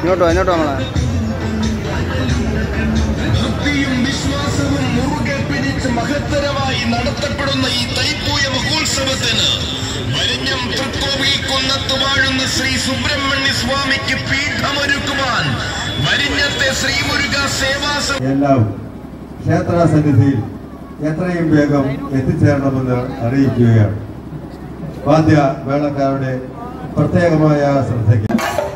ഇങ്ങോട്ടോ ഇങ്ങോട്ടോ നമ്മളെ ഭക്തിയും വിശ്വാസവും മുറുകെ പിടിച്ച് മഹത്തരമായി നടത്തപ്പെടുന്ന ഈ തൈപ്പൂയ മഹോത്സവത്തിന് വരിഞ്ഞം തൃക്കോവിൽ കുന്നത്ത് വാഴുന്ന ശ്രീ സുബ്രഹ്മണ്യ സ്വാമിക്ക് പീഠമൊരുക്കുവാൻ വരിഞ്ഞത്തെ ശ്രീ മുരുക സേവാസ എല്ലാം ക്ഷേത്ര സന്നിധിയിൽ എത്രയും വേഗം എത്തിച്ചേരണമെന്ന് അറിയിക്കുകയാണ് വാദ്യ വേളക്കാരുടെ പ്രത്യേകമായ ശ്രദ്ധയ്ക്ക്